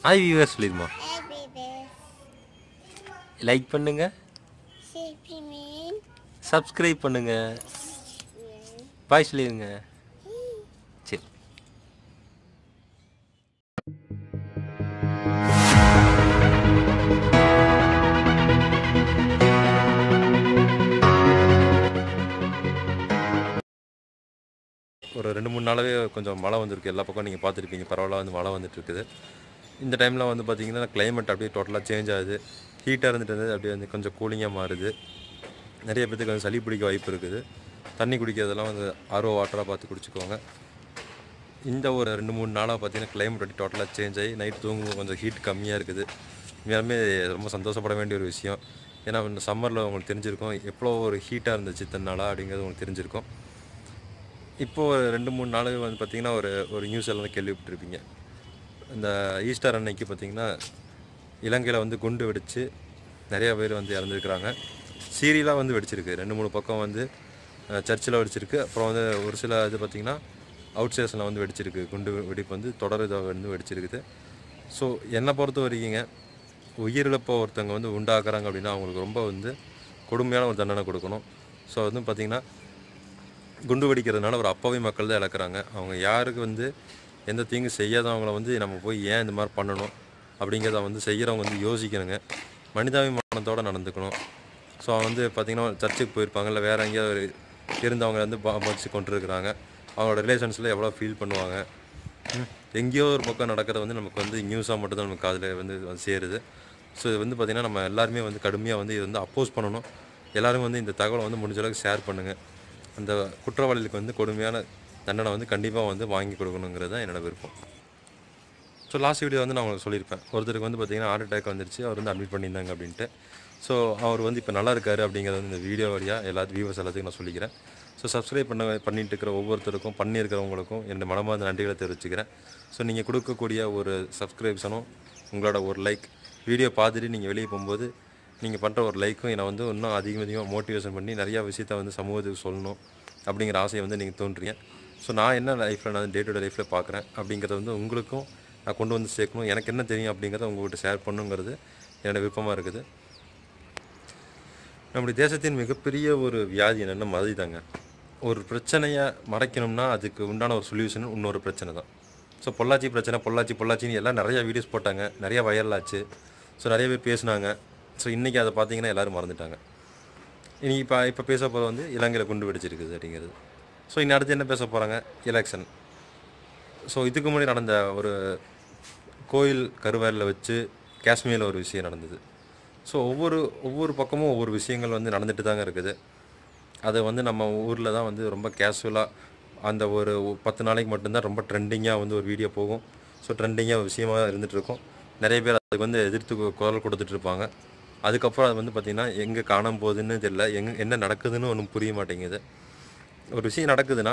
Hi viewer சொல்லிடுமா Hey, baby. Like பண்ணுங்க Sleepy man. Subscribe பண்ணுங்க பாய் சொல்லிடுங்க சரி ஒரு ரெண்டு மூணு நாளாவே கொஞ்சம் மழை வந்திருக்கு எல்லா பக்கம் நீங்கள் பார்த்துருப்பீங்க பரவாயில்ல வந்து மழை வந்துட்டு இருக்குது இந்த டைமில் வந்து பார்த்தீங்கன்னா climate அப்படியே டோட்டலாக சேஞ்ச் ஆகுது ஹீட்டாக இருந்துட்டு இருந்தது அப்படியே வந்து கொஞ்சம் கூலிங்காக மாறுது நிறைய பேத்துக்கு வந்து சளி பிடிக்க வாய்ப்பு இருக்குது தண்ணி குடிக்கிறதெல்லாம் வந்து ஆர்வ வாட்டராக பார்த்து குடிச்சுக்கோங்க இந்த ஒரு ரெண்டு மூணு நாளாக பார்த்தீங்கன்னா climate அப்படி டோட்டலாக சேஞ்ச் ஆகி நைட் தூங்கும் கொஞ்சம் ஹீட் கம்மியாக இருக்குது உண்மையாலுமே ரொம்ப சந்தோஷப்பட வேண்டிய ஒரு விஷயம் ஏன்னா இந்த சம்மரில் உங்களுக்கு தெரிஞ்சிருக்கும் எவ்வளோ ஒரு ஹீட்டாக இருந்துச்சு இத்தனை நாளாக அப்படிங்கிறது உங்களுக்கு தெரிஞ்சிருக்கும் இப்போது ஒரு ரெண்டு மூணு நாள் வந்து பார்த்திங்கன்னா ஒரு ஒரு நியூஸ் எல்லாம் கேள்விப்பட்டிருப்பீங்க இந்த ஈஸ்டர் அன்னைக்கு பார்த்திங்கன்னா இலங்கையில் வந்து குண்டு வெடித்து நிறையா பேர் வந்து இறந்துருக்குறாங்க சீரியலாக வந்து வெடிச்சிருக்கு ரெண்டு மூணு பக்கம் வந்து சர்ச்சில் வெடிச்சிருக்கு அப்புறம் வந்து ஒரு சில இது பார்த்திங்கன்னா அவுட் ஸ்டேஷனில் வந்து வெடிச்சிருக்கு குண்டு வெடிப்பு வந்து தொடர் இதாக வந்து வெடிச்சிருக்குது ஸோ என்னை பொறுத்த வரைக்குங்க உயிரிழப்பை ஒருத்தவங்க வந்து உண்டாக்குறாங்க அப்படின்னா அவங்களுக்கு ரொம்ப வந்து கொடுமையான ஒரு தண்டனை கொடுக்கணும் ஸோ வந்து பார்த்திங்கன்னா குண்டு வெடிக்கிறதுனால ஒரு அப்பாவி மக்கள் தான் இழக்கிறாங்க அவங்க யாருக்கு வந்து எந்த தீங்கு செய்யாதவங்கள வந்து நம்ம போய் ஏன் இந்த மாதிரி பண்ணணும் அப்படிங்கிறத வந்து செய்கிறவங்க வந்து யோசிக்கணுங்க மனிதாபிமானத்தோடு நடந்துக்கணும் ஸோ அவங்க வந்து பார்த்திங்கன்னா சர்ச்சுக்கு போயிருப்பாங்க இல்லை வேறு எங்கேயாவது இருந்தவங்க வந்து மதிச்சு கொண்டிருக்கிறாங்க அவங்களோட ரிலேஷன்ஸில் எவ்வளோ ஃபீல் பண்ணுவாங்க ம், எங்கேயோ ஒரு பக்கம் நடக்கிறத வந்து நமக்கு வந்து நியூஸாக மட்டும் தான் நமக்கு அதில் வந்து வந்து சேருது ஸோ இது வந்து பார்த்திங்கன்னா நம்ம எல்லாருமே வந்து கடுமையாக வந்து இது வந்து அப்போஸ் பண்ணணும் எல்லாரும் வந்து இந்த தகவலை வந்து முடிஞ்ச அளவுக்கு ஷேர் பண்ணுங்கள் அந்த குற்றவாளிகளுக்கு வந்து கொடுமையான தண்டனை வந்து கண்டிப்பாக வந்து வாங்கி கொடுக்கணுங்கிறது தான் என்னோட விருப்பம் ஸோ லாஸ்ட் வீடியோ வந்து நான் உங்களுக்கு சொல்லியிருப்பேன் ஒருத்தருக்கு வந்து பார்த்தீங்கன்னா ஹார்ட் அட்டாக் வந்துருச்சு அவர் வந்து அட்மிட் பண்ணியிருந்தாங்க அப்படின்ட்டு ஸோ அவர் வந்து இப்போ நல்லா இருக்காரு அப்படிங்கிறத வந்து இந்த வீடியோ வழியாக எல்லா வியூவர்ஸ் எல்லாத்துக்கும் நான் சொல்லிக்கிறேன் ஸோ சப்ஸ்கிரைப் பண்ண பண்ணிட்டு இருக்கிற ஒவ்வொருத்தருக்கும் பண்ணியிருக்கிறவங்களுக்கும் என்னோட மனமார்ந்த நன்றிகளை தெரிவிச்சுக்கிறேன் ஸோ நீங்கள் கொடுக்கக்கூடிய ஒரு சப்ஸ்கிரிப்ஷனும் உங்களோட ஒரு லைக் வீடியோ பார்த்துட்டு நீங்கள் வெளியே போகும்போது நீங்கள் பண்ணுற ஒரு லைக்கும் என்னை வந்து இன்னும் அதிகம் அதிகமாக மோட்டிவேஷன் பண்ணி நிறையா விஷயத்த வந்து சமூகத்துக்கு சொல்லணும் அப்படிங்கிற ஆசையை வந்து நீங்கள் தோன்றீங்க ஸோ நான் என்ன லைஃப்பில் நான் டே டு டே லைஃப்பில் பார்க்குறேன் அப்படிங்கிறத வந்து உங்களுக்கும் நான் கொண்டு வந்து சேர்க்கணும் எனக்கு என்ன தெரியும் அப்படிங்கிறத உங்கள்கிட்ட ஷேர் பண்ணுங்கிறது என்னோட விருப்பமாக இருக்குது நம்முடைய தேசத்தின் மிகப்பெரிய ஒரு வியாதி என்னென்னா மதி தாங்க ஒரு பிரச்சனையை மறைக்கணும்னா அதுக்கு உண்டான ஒரு சொல்யூஷன் இன்னொரு பிரச்சனை தான் ஸோ பொள்ளாச்சி பிரச்சனை பொள்ளாச்சி பொள்ளாச்சின்னு எல்லாம் நிறையா வீடியோஸ் போட்டாங்க நிறையா வைரல் ஆச்சு ஸோ நிறைய பேர் பேசுனாங்க ஸோ இன்றைக்கி அதை பார்த்தீங்கன்னா எல்லோரும் மறந்துட்டாங்க இனி இப்போ இப்போ பேச போகிறது வந்து இலங்கையில் குண்டு வெடிச்சிருக்குது அப்படிங்கிறது ஸோ இன்னும் அடுத்து என்ன பேச போகிறாங்க எலெக்ஷன் ஸோ இதுக்கு முன்னாடி நடந்த ஒரு கோயில் கருவறையில் வச்சு காஷ்மீரில் ஒரு விஷயம் நடந்தது ஸோ ஒவ்வொரு ஒவ்வொரு பக்கமும் ஒவ்வொரு விஷயங்கள் வந்து நடந்துட்டு தாங்க இருக்குது அது வந்து நம்ம ஊரில் தான் வந்து ரொம்ப கேஷுவலாக அந்த ஒரு பத்து நாளைக்கு மட்டும்தான் ரொம்ப ட்ரெண்டிங்காக வந்து ஒரு வீடியோ போகும் ஸோ ட்ரெண்டிங்காக விஷயமா இருந்துட்டு இருக்கும் நிறைய பேர் அதுக்கு வந்து எதிர்த்து கு- குரல் கொடுத்துட்டு இருப்பாங்க அதுக்கப்புறம் அது வந்து பார்த்திங்கன்னா எங்கே காணாம போகுதுன்னு தெரியல எங்கே என்ன நடக்குதுன்னு ஒன்றும் புரிய மாட்டேங்குது ஒரு விஷயம் நடக்குதுன்னா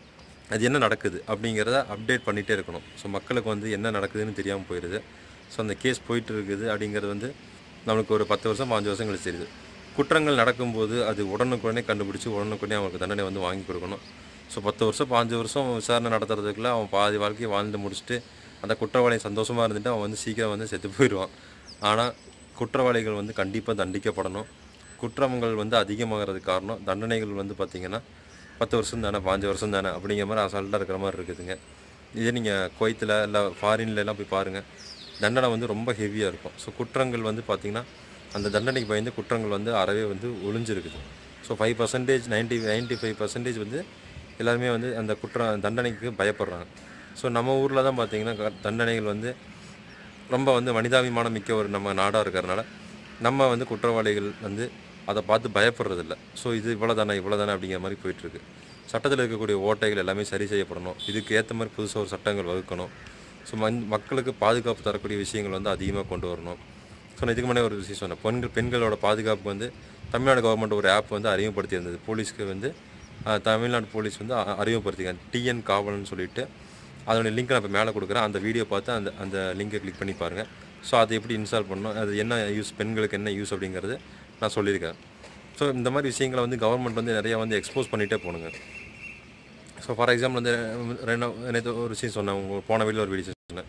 அது என்ன நடக்குது அப்படிங்கிறத அப்டேட் பண்ணிகிட்டே இருக்கணும் ஸோ மக்களுக்கு வந்து என்ன நடக்குதுன்னு தெரியாமல் போயிடுது ஸோ அந்த கேஸ் போயிட்டு இருக்குது அப்படிங்கிறது வந்து நம்மளுக்கு ஒரு பத்து வருஷம் பாஞ்சு வருஷம் கழிச்சு தெரியுது குற்றங்கள் நடக்கும்போது அது உடனுக்குடனே கண்டுபிடிச்சி உடனுக்குடனே அவங்களுக்கு தண்டனை வந்து வாங்கி கொடுக்கணும் ஸோ பத்து வருஷம் பாஞ்சு வருஷம் விசாரணை நடத்துறதுக்குள்ள அவன் பாதி வாழ்க்கையை வாழ்ந்து முடிச்சுட்டு அந்த குற்றவாளி சந்தோஷமாக இருந்துட்டு அவன் வந்து சீக்கிரம் வந்து செத்து போயிடுவான் ஆனால் குற்றவாளிகள் வந்து கண்டிப்பாக தண்டிக்கப்படணும் குற்றங்கள் வந்து அதிகமாகிறதுக்கு காரணம் தண்டனைகள் வந்து பார்த்திங்கன்னா பத்து வருஷம் தானே பாஞ்சு வருஷம் தானே அப்படிங்கிற மாதிரி அசால்ட்டாக இருக்கிற மாதிரி இருக்குதுங்க இதே நீங்கள் குவைத்தில் இல்லை ஃபாரின்ல எல்லாம் போய் பாருங்கள் தண்டனை வந்து ரொம்ப ஹெவியாக இருக்கும் ஸோ குற்றங்கள் வந்து பார்த்திங்கன்னா அந்த தண்டனைக்கு பயந்து குற்றங்கள் வந்து அறவே வந்து ஒளிஞ்சிருக்குது so five percentage ninety ninety five percentage வந்து எல்லாருமே வந்து அந்த குற்ற தண்டனைக்கு பயப்படுறாங்க ஸோ நம்ம ஊரில் தான் பார்த்திங்கன்னா க- தண்டனைகள் வந்து ரொம்ப வந்து மனிதாபிமானம் மிக்க ஒரு நம்ம நாடாக இருக்கிறனால நம்ம வந்து குற்றவாளிகள் வந்து அதை பார்த்து பயப்படுறதில்ல ஸோ இது இவ்வளோ தானே இவ்வளோ தானே அப்படிங்கிற மாதிரி போயிட்டுருக்கு சட்டத்தில் இருக்கக்கூடிய ஓட்டைகள் எல்லாமே சரி செய்யப்படணும் இதுக்கு ஏற்ற மாதிரி புதுசாக ஒரு சட்டங்கள் வகுக்கணும் ஸோ மண் மக்களுக்கு பாதுகாப்பு தரக்கூடிய விஷயங்கள் வந்து அதிகமாக கொண்டு வரணும் ஸோ நான் இதுக்கு முன்னாடி ஒரு விஷயம் சொன்னேன் பெண்கள் பெண்களோட பாதுகாப்பு வந்து தமிழ்நாடு கவர்மெண்ட் ஒரு ஆப் வந்து அறிமுகப்படுத்தியிருந்தது போலீஸ்க்கு வந்து அஹ், தமிழ்நாடு போலீஸ் வந்து அ- அறிமுகப்படுத்திருக்காங்க டிஎன் காவல்னு சொல்லிட்டு அதோட லிங்க் நான் இப்போ மேலே கொடுக்குறேன் அந்த வீடியோ பார்த்து அந்த அந்த லிங்கை கிளிக் பண்ணி பாருங்கள் ஸோ அதை எப்படி இன்ஸ்டால் பண்ணணும் அது என்ன யூஸ் பெண்களுக்கு என்ன யூஸ் அப்படிங்கிறது நான் சொல்லியிருக்கேன் ஸோ இந்த மாதிரி விஷயங்களை வந்து கவர்மெண்ட் வந்து நிறையா வந்து எக்ஸ்போஸ் பண்ணிகிட்டே போகணுங்க ஸோ ஃபார் எக்ஸாம்பிள் வந்து ரெண்டு நேற்று ஒரு விஷயம் சொன்னேன் உங்க போன வீடியோ ஒரு வீடியோ சொன்னேன்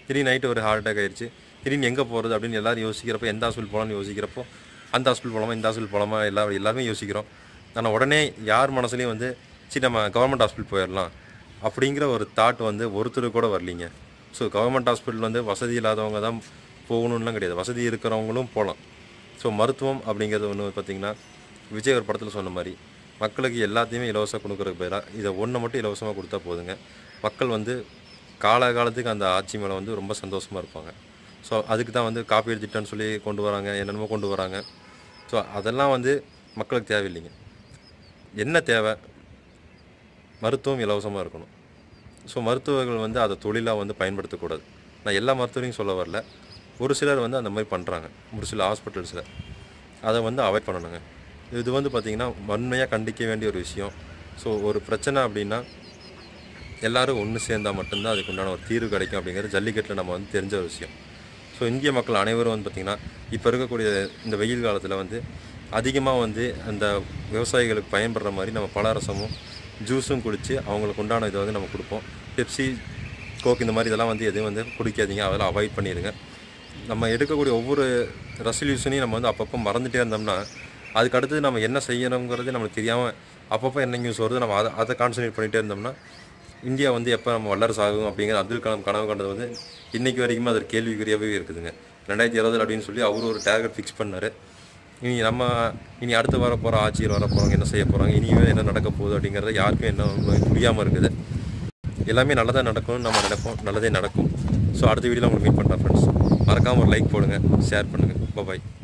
திடீர்னு நைட்டு ஒரு ஹார்ட் அட்டாக் ஆயிடுச்சு திடீர்னு எங்கே போகிறது அப்படின்னு எல்லாரும் யோசிக்கிறப்போ எந்த ஹாஸ்பிட்டல் போகலாம்னு யோசிக்கிறப்போ அந்த ஹாஸ்பிட்டல் போகலாமா இந்த ஹாஸ்பிட்டல் போகலாமா எல்லா எல்லாருமே யோசிக்கிறோம் ஆனால் உடனே யார் மனசுலையும் வந்து சரி நம்ம கவர்மெண்ட் ஹாஸ்பிட்டல் போயிடலாம் அப்படிங்கிற ஒரு தாட் வந்து ஒருத்தர் கூட வரலீங்க ஸோ கவர்மெண்ட் ஹாஸ்பிட்டல் வந்து வசதி இல்லாதவங்க தான் போகணும்லாம் கிடையாது வசதி இருக்கிறவங்களும் போகலாம் ஸோ மருத்துவம் அப்படிங்கிறது ஒன்று பார்த்திங்கன்னா விஜய் ஒரு படத்தில் சொன்ன மாதிரி மக்களுக்கு எல்லாத்தையுமே இலவசம் கொடுக்குறதுக்கு பதிலாக இதை ஒன்றை மட்டும் இலவசமாக கொடுத்தா போதுங்க மக்கள் வந்து காலகாலத்துக்கு அந்த ஆட்சி மேலே வந்து ரொம்ப சந்தோஷமாக இருப்பாங்க ஸோ அதுக்கு தான் வந்து காப்பீடு திட்டம்னு சொல்லி கொண்டு வராங்க என்னென்னமோ கொண்டு வராங்க ஸோ அதெல்லாம் வந்து மக்களுக்கு தேவையில்லைங்க என்ன தேவை மருத்துவம் இலவசமாக இருக்கணும் ஸோ மருத்துவர்கள் வந்து அதை தொழிலாக வந்து பயன்படுத்தக்கூடாது நான் எல்லா மருத்துவரையும் சொல்ல வரல ஒரு சிலர் வந்து அந்த மாதிரி பண்ணுறாங்க ஒரு சில ஹாஸ்பிட்டல்ஸில் அதை வந்து அவாய்ட் பண்ணணுங்க இது வந்து பார்த்திங்கன்னா வன்மையாக கண்டிக்க வேண்டிய ஒரு விஷயம் ஸோ ஒரு பிரச்சனை அப்படின்னா எல்லாரும் ஒன்று சேர்ந்தால் மட்டும்தான் அதுக்கு உண்டான ஒரு தீர்வு கிடைக்கும் அப்படிங்கிறது ஜல்லிக்கட்டில் நம்ம வந்து தெரிஞ்ச ஒரு விஷயம் ஸோ இந்திய மக்கள் அனைவரும் வந்து பார்த்திங்கன்னா இப்போ இருக்கக்கூடிய இந்த வெயில் காலத்தில் வந்து அதிகமாக வந்து அந்த விவசாயிகளுக்கு பயன்படுற மாதிரி நம்ம பலரசமும் ஜூஸும் குடித்து அவங்களுக்கு உண்டான இதை வந்து நம்ம கொடுப்போம் பெப்சி கோக் இந்த மாதிரி இதெல்லாம் வந்து எதுவும் வந்து குடிக்காதீங்க அதெல்லாம் அவாய்ட் பண்ணிடுங்க நம்ம எடுக்கக்கூடிய ஒவ்வொரு ரெசல்யூஷனையும் நம்ம வந்து அப்பப்போ மறந்துட்டே இருந்தோம்னா அதுக்கு அடுத்து நம்ம என்ன செய்யணுங்கிறது நம்மளுக்கு தெரியாமல் அப்பப்போ என்ன நியூஸ் வருது நம்ம அதை அதை கான்சன்ட்ரேட் பண்ணிகிட்டே இருந்தோம்னா இந்தியா வந்து எப்போ நம்ம வல்லரசு ஆகும் அப்படிங்கிற அப்துல் கலாம் கனவு கண்டது வந்து இன்னைக்கு வரைக்குமே அது ஒரு கேள்விக்குறியாகவே இருக்குதுங்க ரெண்டாயிரத்தி இருபது அப்படின்னு சொல்லி அவர் ஒரு டார்கெட் ஃபிக்ஸ் பண்ணார் இனி நம்ம இனி அடுத்து வர போகிற ஆட்சியில் வர போகிறவங்க என்ன செய்ய போகிறாங்க இனிமே என்ன நடக்க போகுது அப்படிங்கிறது யாருக்கும் என்ன புரியாமல் இருக்குது எல்லாமே நல்லதாக நடக்கும்னு நம்ம நினைப்போம் நல்லதே நடக்கும் ஸோ அடுத்த வீடியோவில் உங்களுக்கு மீட் பண்ணுறேன் ஃப்ரெண்ட்ஸ் மறக்காமல் ஒரு லைக் போடுங்க ஷேர் பண்ணுங்கள் பாய்